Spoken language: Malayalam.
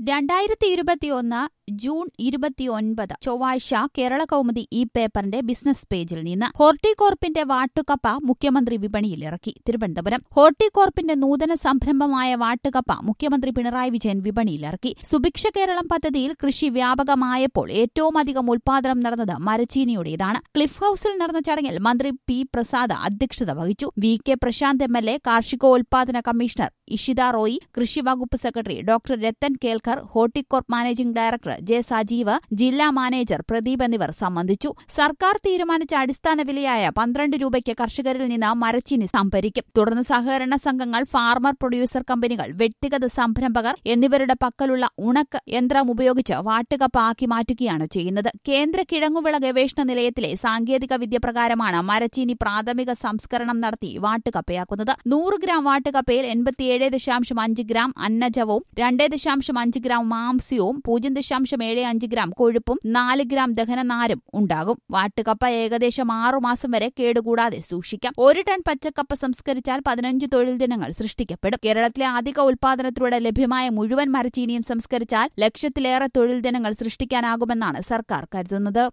രണ്ടായിരത്തി ഇരുപത്തിയൊന്ന് ജൂൺ ഇരുപത്തിയൊൻപത് ചൊവ്വാഴ്ച കേരള കൗമുദി ഈ പേപ്പറിന്റെ ബിസിനസ് പേജിൽ നിന്ന് ഹോർട്ടികോർപ്പിന്റെ വാട്ടുകപ്പ മുഖ്യമന്ത്രി വിപണിയിലിറക്കി തിരുവനന്തപുരം ഹോർട്ടികോർപ്പിന്റെ നൂതന സംരംഭമായ വാട്ടുകപ്പ മുഖ്യമന്ത്രി പിണറായി വിജയൻ വിപണിയിലിറക്കി സുഭിക്ഷ കേരളം പദ്ധതിയിൽ കൃഷി വ്യാപകമായപ്പോൾ ഏറ്റവും അധികം ഉൽപാദനം നടന്നത് മരച്ചീനിയുടേതാണ് ക്ലിഫ് ഹൌസിൽ നടന്ന ചടങ്ങിൽ മന്ത്രി പി പ്രസാദ് അധ്യക്ഷത വഹിച്ചു V K Prashanth M L A കാർഷികോൽപാദന കമ്മീഷണർ ഇഷിത റോയി കൃഷി വകുപ്പ് secretary doctor Rathan Kelkar Horticorp managing director J Sajeev ജില്ലാ മാനേജർ പ്രദീപ് എന്നിവർ സംബന്ധിച്ചു സർക്കാർ തീരുമാനിച്ച അടിസ്ഥാന വിലയായ പന്ത്രണ്ട് രൂപയ്ക്ക് കർഷകരിൽ നിന്ന് മരച്ചീനി സംഭരിക്കും തുടർന്ന് സഹകരണ സംഘങ്ങൾ ഫാർമർ പ്രൊഡ്യൂസർ കമ്പനികൾ വ്യക്തിഗത സംരംഭകർ എന്നിവരുടെ പക്കലുള്ള ഉണക്ക് യന്ത്രം ഉപയോഗിച്ച് വാട്ടുകപ്പ ആക്കി മാറ്റുകയാണ് ചെയ്യുന്നത് കേന്ദ്ര കിഴങ്ങുവിള ഗവേഷണ നിലയത്തിലെ സാങ്കേതിക വിദ്യ പ്രകാരമാണ് മരച്ചീനി പ്രാഥമിക സംസ്കരണം നടത്തി വാട്ടുകപ്പയാക്കുന്നത് നൂറ് ഗ്രാം വാട്ടുകപ്പയിൽ എൺപത്തിയേഴ് ദശാംശം അഞ്ച് ഗ്രാം അന്നജവും രണ്ട് ദശാംശം അഞ്ച് ഗ്രാം മാംസ്യവും പൂജ്യം ദശാംശം ഏഴ് അഞ്ച് ഗ്രാം കൊഴുപ്പും നാല് ഗ്രാം ദഹനനാരും ഉണ്ടാകും വാട്ടുകപ്പ ഏകദേശം ആറുമാസം വരെ കേടുകൂടാതെ സൂക്ഷിക്കാം ഒരു ടൺ പച്ചക്കപ്പ സംസ്കരിച്ചാൽ പതിനഞ്ച് തൊഴിൽ ദിനങ്ങൾ സൃഷ്ടിക്കപ്പെടും കേരളത്തിലെ അധിക ഉൽപാദനത്തിലൂടെ ലഭ്യമായ മുഴുവൻ മരച്ചീനിയും സംസ്കരിച്ചാൽ ലക്ഷത്തിലേറെ തൊഴിൽ ദിനങ്ങൾ സൃഷ്ടിക്കാനാകുമെന്നാണ് സർക്കാർ കരുതുന്നത്